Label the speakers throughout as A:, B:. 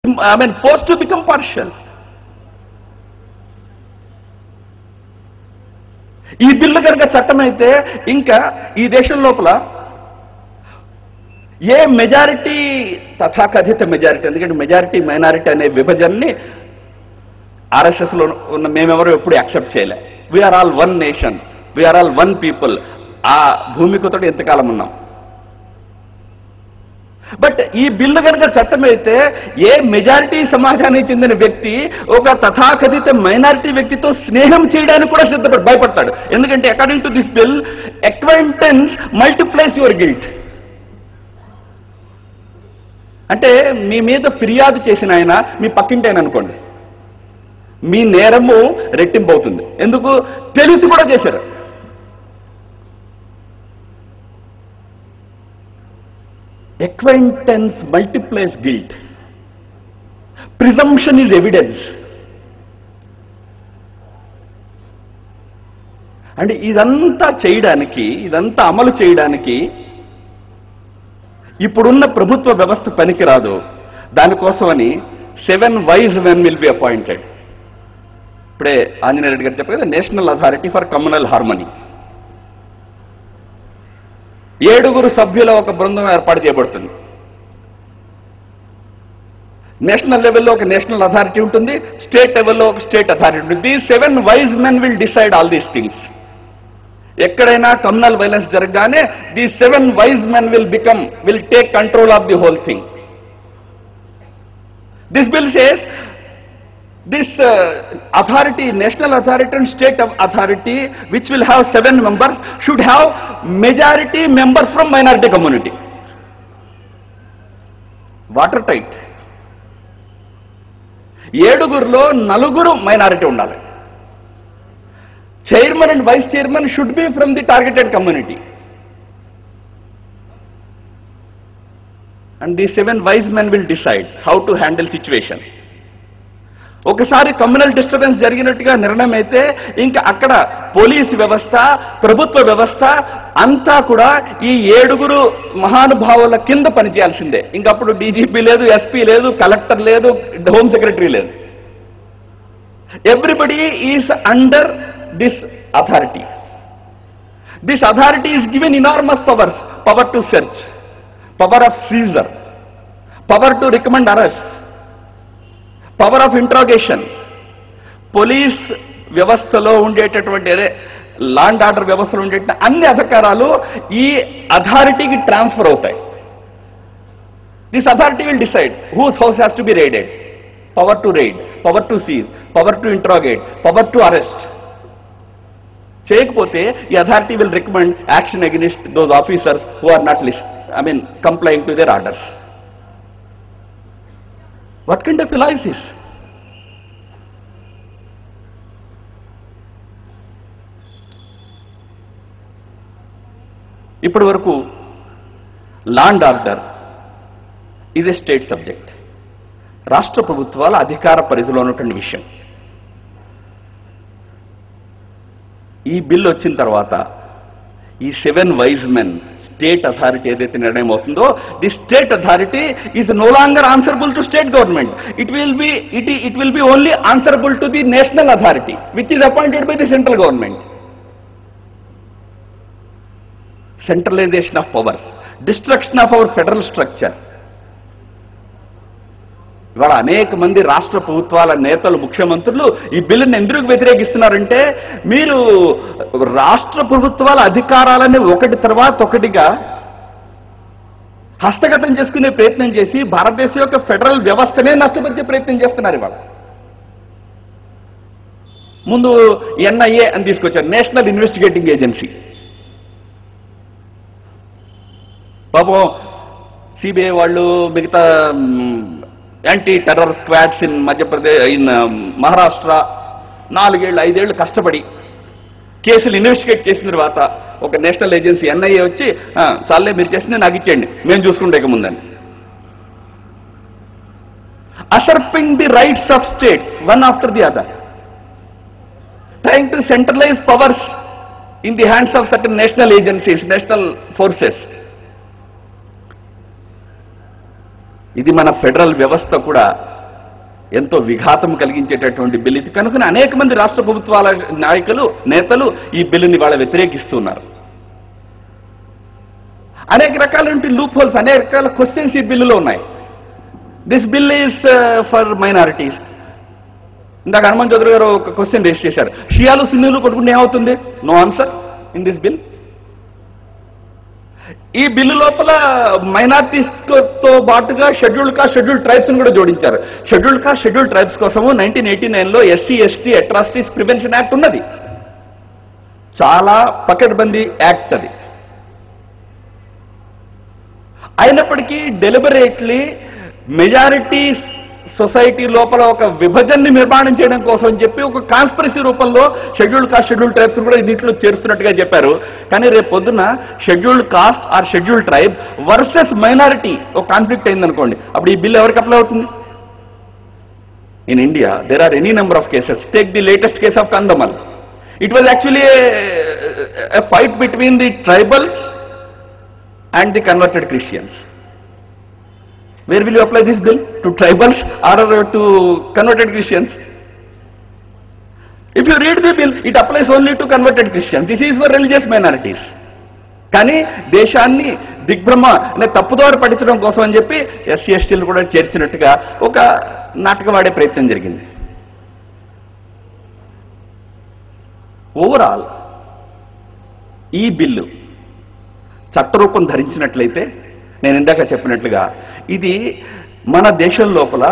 A: I mean, forced to become partial. ఈ బిల్లు కనుక చట్టమైతే ఇంకా ఈ దేశం లోపల ఏ మెజారిటీ తథాకథిత మెజారిటీ ఎందుకంటే మెజారిటీ మైనారిటీ అనే విభజనని ఆర్ఎస్ఎస్ లో ఉన్న మేమెవరూ ఎప్పుడు యాక్సెప్ట్ చేయలే we're all one nation we're all one people ఆ భూమికతో ఎంతకాలం ఉన్నాం బట్ ఈ బిల్లు కనుక చట్టమైతే ఏ మెజారిటీ సమాజానికి చెందిన వ్యక్తి ఒక తథాకథిత మైనారిటీ వ్యక్తితో స్నేహం చేయడానికి కూడా సిద్ధపడి భయపడతాడు ఎందుకంటే according to this bill acquaintance multiplies your guilt అంటే మీ మీద ఫిర్యాదు చేసిన ఆయన మీ పక్కింటి ఆయన అనుకోండి మీ నేరము రెట్టింపు అవుతుంది ఎందుకు తెలిసి కూడా చేశారు acquaintance multiplies guilt. Presumption is evidence. అంటే ఇదంతా చేయడానికి ఇదంతా అమలు చేయడానికి ఇప్పుడున్న ప్రభుత్వ వ్యవస్థ పనికిరాదు దానికోసమని seven wise men will be appointed ఇప్పుడే ఆంజనేయ రెడ్డి గారు చెప్పారు కదా national authority for communal harmony ఏడుగురు సభ్యుల ఒక బృందం ఏర్పాటు చేయబడుతుంది నేషనల్ లెవెల్లో ఒక నేషనల్ అథారిటీ ఉంటుంది స్టేట్ లెవెల్లో ఒక స్టేట్ అథారిటీ ఉంటుంది the seven wise men will decide all these things ఎక్కడైనా కమ్యూనల్ వైలెన్స్ జరగగానే the seven wise men will become will take control of the whole thing this bill says this uh, authority, national authority and state of authority, which will have seven members, should have majority members from minority community. Watertight. ఏడుగురులో నలుగురు minority ఉండాలి chairman and vice chairman should be from the targeted community and the seven wise men will decide how to handle situation ఒకసారి communal disturbance జరిగినట్టుగా నిర్ణయం అయితే ఇంకా అక్కడ police వ్యవస్థ ప్రభుత్వ వ్యవస్థ అంతా కూడా ఈ ఏడుగురు మహానుభావుల కింద పనిచేయాల్సిందే ఇంకప్పుడు డీజీపీ లేదు ఎస్పీ లేదు కలెక్టర్ లేదు హోమ్ సెక్రటరీ లేదు everybody is under this authority this authority is given enormous powers power to search power of seizure power to recommend arrest power of interrogation police వ్యవస్థలో ఉండేటటువంటి అదే లాండ్ ఆర్డర్ వ్యవస్థలో ఉండే అన్ని అధికారాలు ఈ అథారిటీకి ట్రాన్స్ఫర్ అవుతాయి this authority will decide whose house has to be raided power to raid power to seize power to interrogate power to arrest చేయకపోతే ఈ authority will recommend action against those officers who are not list I mean complying to their orders What kind of a life is? ఇప్పటి వరకు land order ఇది state subject రాష్ట్ర ప్రభుత్వాల అధికార పరిధిలో ఉన్నటువంటి విషయం ఈ బిల్ వచ్చిన తర్వాత ఈ seven wise men state authority ఏదైతే నిర్ణయం అవుతుందో the state authority is no longer answerable to state government it will be it it will be only answerable to the national authority which is appointed by the central government centralization of powers destruction of our federal structure ఇవాళ అనేక మంది రాష్ట్ర ప్రభుత్వాల నేతలు ముఖ్యమంత్రులు ఈ బిల్లుని ఎందుకు వ్యతిరేకిస్తున్నారంటే మీరు రాష్ట్ర ప్రభుత్వాల అధికారాలని ఒకటి తర్వాత ఒకటిగా హస్తగతం చేసుకునే ప్రయత్నం చేసి భారతదేశం యొక్క ఫెడరల్ వ్యవస్థనే నష్టపరిచే ప్రయత్నం చేస్తున్నారు ఇవాళ ముందు ఎన్ఐఏ అని తీసుకొచ్చారు నేషనల్ ఇన్వెస్టిగేటింగ్ ఏజెన్సీ పాపం సిబిఐ వాళ్ళు మిగతా anti terror squads in Madhya Pradesh in Maharashtra నాలుగేళ్ళు ఐదేళ్లు కష్టపడి కేసులు ఇన్వెస్టిగేట్ చేసిన తర్వాత ఒక నేషనల్ ఏజెన్సీ ఎన్ఐఏ వచ్చి "ఆ, చాలే మీరు చేసింది నాకు ఇచ్చేయండి మేము చూసుకుంటే ఇక ముందని usurping the rights of states one after the other trying to centralize powers in the hands of certain national agencies national forces ఇది మన ఫెడరల్ వ్యవస్థ కూడా ఎంతో విఘాతం కలిగించేటటువంటి బిల్ ఇది కనుక అనేక మంది రాష్ట్ర ప్రభుత్వాల నాయకులు నేతలు ఈ బిల్లుని వాళ్ళ వ్యతిరేకిస్తున్నారు అనేక రకాలైన లూప్ హోల్స్ అనేక రకాల క్వశ్చన్స్ ఈ బిల్లులో ఉన్నాయి this bill is for minorities ఇందాక హనుమాన్ చౌదరి గారు ఒక క్వశ్చన్ రేస్ చేశారు షియాలు సున్నీలు కొట్టుకుంటే ఏమవుతుంది no answer in this bill ఈ బిల్లు లోపల మైనార్టీస్ తో పాటుగా షెడ్యూల్ కాస్ట్ షెడ్యూల్ ట్రైబ్స్ కూడా జోడించారు షెడ్యూల్ కాస్ట్ షెడ్యూల్ ట్రైబ్స్ కోసము నైన్టీన్ ఎయిటీ నైన్లో SC ST atrocities prevention act ఉన్నది చాలా పకడ్బందీ యాక్ట్ అది అయినప్పటికీ డెలిబరేట్లీ మెజారిటీ సొసైటీ లోపల ఒక విభజనని నిర్మాణం చేయడం కోసం అని చెప్పి ఒక కాన్స్పరసీ రూపంలో షెడ్యూల్డ్ కాస్ట్ షెడ్యూల్డ్ ట్రైబ్స్ కూడా దీంట్లో చేరుస్తున్నట్టుగా చెప్పారు కానీ రేపు పొద్దున్న scheduled caste or scheduled tribe versus minority ఒక కాన్ఫ్లిక్ట్ అయిందనుకోండి అప్పుడు ఈ బిల్ ఎవరికి అప్లై అవుతుంది in India there are any number of cases take the latest case of Kandhamal it was actually fight between the tribals and the converted Christians. Where will you apply this bill? To tribals or to converted Christians? If you read the bill, it applies only to converted Christians. This is for religious minorities. కానీ దేశాన్ని దిగ్భ్రమ అనే తప్పుదోవ పట్టించడం కోసం అని చెప్పి SC ఎస్టీలు కూడా చేర్చినట్టుగా ఒక నాటకం ఆడే ప్రయత్నం జరిగింది ఓవరాల్ ఈ బిల్లు చట్టరూపం ధరించినట్లయితే నేను ఇందాక చెప్పినట్లుగా ఇది మన దేశం లోపల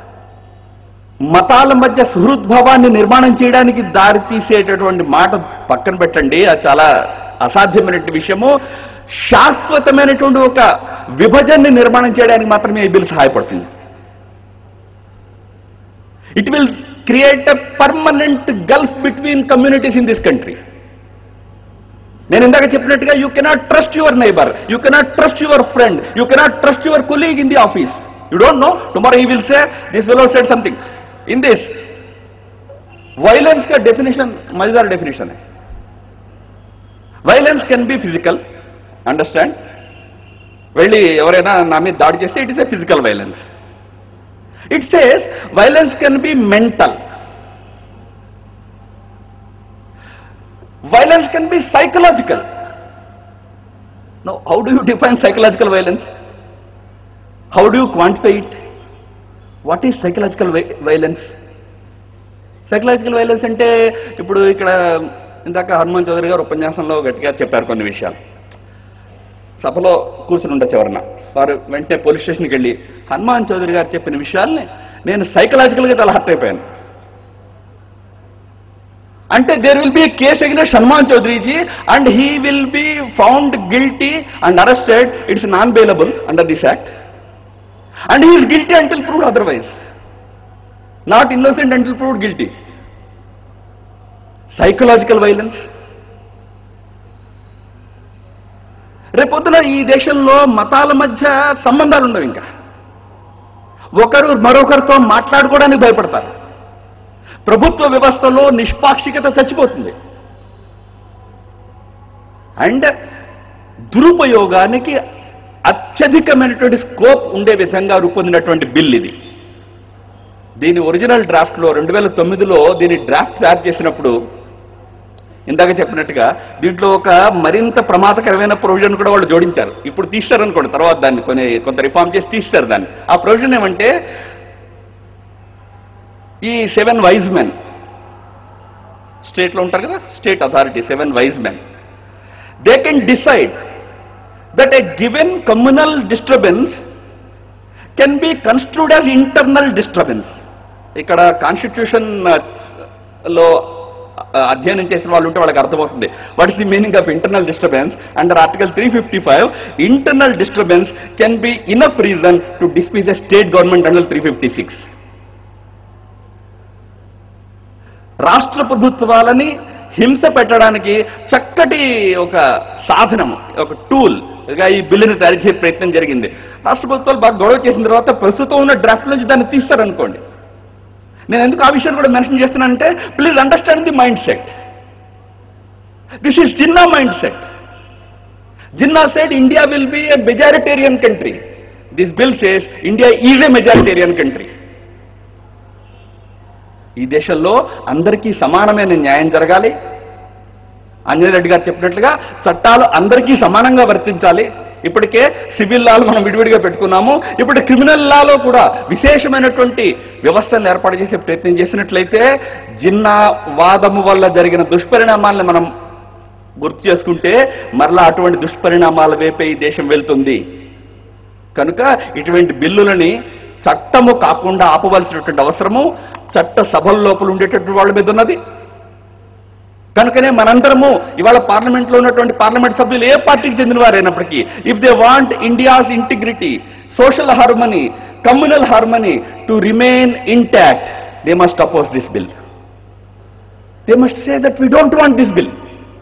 A: మతాల మధ్య సుహృద్భావాన్ని నిర్మాణం చేయడానికి దారి తీసేటటువంటి మాట పక్కన పెట్టండి అది చాలా అసాధ్యమైనటువంటి విషయము శాశ్వతమైనటువంటి ఒక విభజనని నిర్మాణం చేయడానికి మాత్రమే ఈ బిల్ సహాయపడుతుంది it will create a permanent gulf between communities in this country నేను ఇందాక చెప్పినట్టుగా you cannot trust your neighbour you cannot trust your friend you cannot trust your colleague in the office you don't know tomorrow he will say this will said something in this violence का definition मजेदार definition है violence can be physical understand వెళ్ళి ఎవరైనా నా మీద దాడి చేస్తే it is a physical violence it says violence can be mental violence can be psychological. Now, how do you define psychological violence? How do you quantify it? What is psychological vi- violence? Psychological violence అంటే ఇప్పుడు ఇక్కడ ఇందాక హనుమాన్ చౌదరి గారు ఉపన్యాసంలో గట్టిగా చెప్పారు కొన్ని విషయాలు సభలో కూర్చుని ఉండొచ్చు ఎవరన్నా వారు వెంటనే పోలీస్ స్టేషన్కి వెళ్ళి హనుమాన్ చౌదరి గారు చెప్పిన విషయాల్ని నేను సైకలాజికల్గా చాలా హర్ట్ అయిపోయాను అంటే there will be case against Hanuman Chaudhary ji and he will be found guilty and arrested it's non bailable under this act and he is guilty until proved otherwise not innocent until proved guilty psychological violence రేపొద్దున ఈ దేశంలో మతాల మధ్య సంబంధాలు ఉండవు ఇంకా ఒకరు మరొకరితో మాట్లాడుకోవడానికి భయపడతారు ప్రభుత్వ వ్యవస్థలో నిష్పాక్షికత చచ్చిపోతుంది అండ్ దురుపయోగానికి అత్యధికమైనటువంటి స్కోప్ ఉండే విధంగా రూపొందినటువంటి బిల్ ఇది దీని ఒరిజినల్ డ్రాఫ్ట్లో రెండు వేల తొమ్మిదిలో దీని డ్రాఫ్ట్ తయారు చేసినప్పుడు ఇందాక చెప్పినట్టుగా దీంట్లో ఒక మరింత ప్రమాదకరమైన ప్రొవిజన్ కూడా వాళ్ళు జోడించారు ఇప్పుడు తీస్తారు అనుకోండి తర్వాత దాన్ని కొన్ని కొంత రిఫార్మ్ చేసి తీస్తారు దాన్ని ఆ ప్రొవిజన్ ఏమంటే ఈ సెవెన్ వైజ్ మెన్ స్టేట్లో ఉంటారు కదా state authority seven wise men they can decide that a given communal disturbance can be construed as internal disturbance ఇక్కడ కాన్స్టిట్యూషన్ లో ఆ, అధ్యయనం చేసిన వాళ్ళు ఉంటే వాళ్ళకి అర్థమవుతుంది what is the meaning of internal disturbance under article three fifty five internal disturbance can be enough reason to dismiss the state government under three fifty six రాష్ట్ర ప్రభుత్వాలని హింస పెట్టడానికి చక్కటి ఒక సాధనము ఒక టూల్ గా ఈ బిల్లుని తయారు చేసే ప్రయత్నం జరిగింది రాష్ట్ర ప్రభుత్వాలు బాగా గొడవ చేసిన తర్వాత ప్రస్తుతం ఉన్న డ్రాఫ్ట్ నుంచి దాన్ని తీస్తారనుకోండి నేను ఎందుకు ఆ విషయాన్ని కూడా మెన్షన్ చేస్తున్నానంటే please understand the mind set this is Jinnah mind set Jinnah said India will be a majoritarian country this bill says India is a majoritarian country ఈ దేశంలో అందరికీ సమానమైన న్యాయం జరగాలి అంజనరెడ్డి గారు చెప్పినట్లుగా చట్టాలు అందరికీ సమానంగా వర్తించాలి ఇప్పటికే సివిల్ లాలు మనం విడివిడిగా పెట్టుకున్నాము ఇప్పుడు క్రిమినల్ లాలో కూడా విశేషమైనటువంటి వ్యవస్థలను ఏర్పాటు చేసే ప్రయత్నం చేసినట్లయితే జిన్నా వాదము వల్ల జరిగిన దుష్పరిణామాలను మనం గుర్తు చేసుకుంటే మరలా అటువంటి దుష్పరిణామాల వైపే ఈ దేశం వెళ్తుంది కనుక ఇటువంటి బిల్లులని చట్టము కాకుండా ఆపవలసినటువంటి అవసరము చట్ట సభల లోపల ఉండేటటువంటి వాళ్ళ మీద ఉన్నది కనుకనే మనందరము ఇవాళ పార్లమెంట్ లో ఉన్నటువంటి పార్లమెంట్ సభ్యులు ఏ పార్టీకి చెందిన వారైనప్పటికీ if they want India's integrity social harmony communal harmony to remain intact they must oppose this bill they must say that we don't want this bill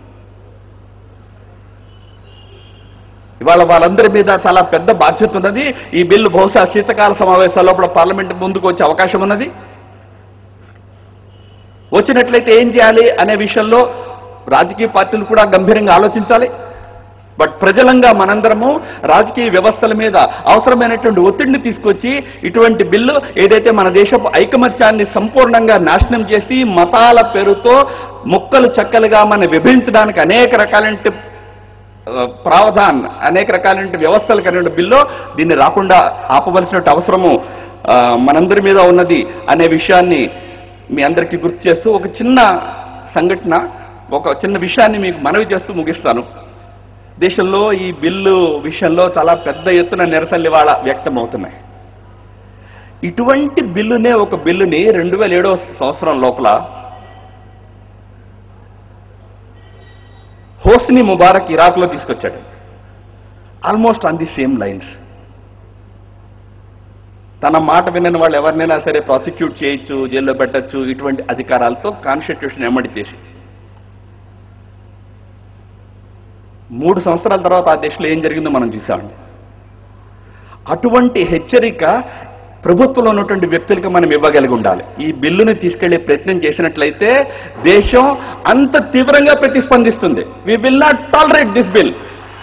A: ఇవాళ వాళ్ళందరి మీద చాలా పెద్ద బాధ్యత ఉన్నది ఈ బిల్లు బహుశా శీతకాల సమావేశాల లోపల పార్లమెంట్ ముందుకు వచ్చే అవకాశం ఉన్నది వచ్చినట్లయితే ఏం చేయాలి అనే విషయంలో రాజకీయ పార్టీలు కూడా గంభీరంగా ఆలోచించాలి బట్ ప్రజలంగా మనందరము రాజకీయ వ్యవస్థల మీద అవసరమైనటువంటి ఒత్తిడిని తీసుకొచ్చి ఇటువంటి బిల్లు ఏదైతే మన దేశపు ఐకమత్యాన్ని సంపూర్ణంగా నాశనం చేసి మతాల పేరుతో ముక్కలు చక్కలుగా మన విభజించడానికి అనేక రకాలైన ప్రావధాన్ అనేక రకాలైన వ్యవస్థలు కలిగిన బిల్లు దీన్ని రాకుండా ఆపవలసిన అవసరము ఆ, మనందరి మీద ఉన్నది అనే విషయాన్ని మీ అందరికీ గుర్తు చేస్తూ ఒక చిన్న సంఘటన ఒక చిన్న విషయాన్ని మీకు మనవి చేస్తూ ముగిస్తాను దేశంలో ఈ బిల్లు విషయంలో చాలా పెద్ద ఎత్తున నిరసనలు ఇవాళ వ్యక్తం అవుతున్నాయి ఇటువంటి బిల్లునే ఒక బిల్లుని రెండు వేల ఏడో సంవత్సరం లోపల హోస్ని ముబారక్ ఇరాక్లో తీసుకొచ్చాడు almost on the same lines తన మాట వినని వాళ్ళు ఎవరినైనా సరే ప్రాసిక్యూట్ చేయొచ్చు జైల్లో పెట్టచ్చు ఇటువంటి అధికారాలతో కాన్స్టిట్యూషన్ ఎమ్మడి చేసి మూడు సంవత్సరాల తర్వాత ఆ దేశంలో ఏం జరిగిందో మనం చూసామండి అటువంటి హెచ్చరిక ప్రభుత్వంలో ఉన్నటువంటి వ్యక్తులకు మనం ఇవ్వగలిగి ఉండాలి ఈ బిల్లుని తీసుకెళ్లే ప్రయత్నం చేసినట్లయితే దేశం అంత తీవ్రంగా ప్రతిస్పందిస్తుంది we will not tolerate this bill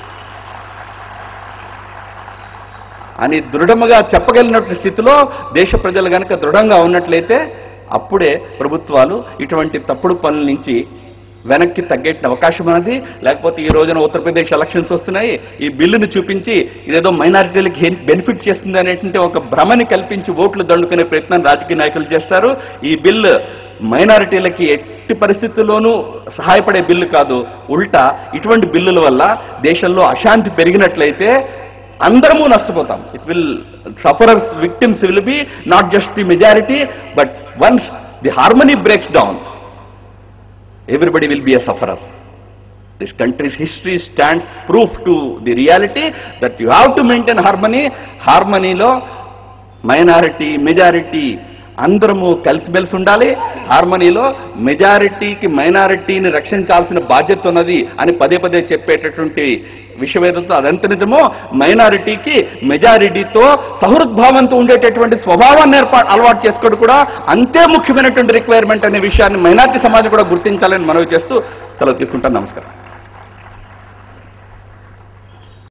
A: అని దృఢముగా చెప్పగలిగినటువంటి స్థితిలో దేశ ప్రజలు గనక దృఢంగా ఉన్నట్లయితే అప్పుడే ప్రభుత్వాలు ఇటువంటి తప్పుడు పనుల నుంచి వెనక్కి తగ్గేట అవకాశం ఉన్నది లేకపోతే ఈ రోజున ఉత్తరప్రదేశ్ ఎలక్షన్స్ వస్తున్నాయి ఈ బిల్లును చూపించి ఇదేదో మైనారిటీలకి బెనిఫిట్ చేస్తుంది అనేటువంటి ఒక భ్రమని కల్పించి ఓట్లు దండుకునే ప్రయత్నం రాజకీయ నాయకులు చేస్తారు ఈ బిల్లు మైనారిటీలకి ఎట్టి పరిస్థితుల్లోనూ సహాయపడే బిల్లు కాదు ఉల్టా ఇటువంటి బిల్లుల వల్ల దేశంలో అశాంతి పెరిగినట్లయితే అందరము నష్టపోతాం it will sufferers victims will be not just the majority but once the harmony breaks down everybody will be a sufferer. This country's history stands proof to the reality that you have to maintain harmony. హార్మనీలో minority majority అందరము కలిసిమెలిసి ఉండాలి హార్మనీలో మెజారిటీకి మైనారిటీని రక్షించాల్సిన బాధ్యత ఉన్నది అని పదే పదే చెప్పేటటువంటి విషయం ఏదైతే అదంత నిజమో మైనారిటీకి మెజారిటీతో సహృద్భావంతో ఉండేటటువంటి స్వభావాన్ని ఏర్పా అలవాటు చేసుకోవడం కూడా అంతే ముఖ్యమైనటువంటి రిక్వైర్మెంట్ అనే విషయాన్ని మైనారిటీ సమాజం కూడా గుర్తించాలని మనవి చేస్తూ సెలవు తీసుకుంటాను నమస్కారం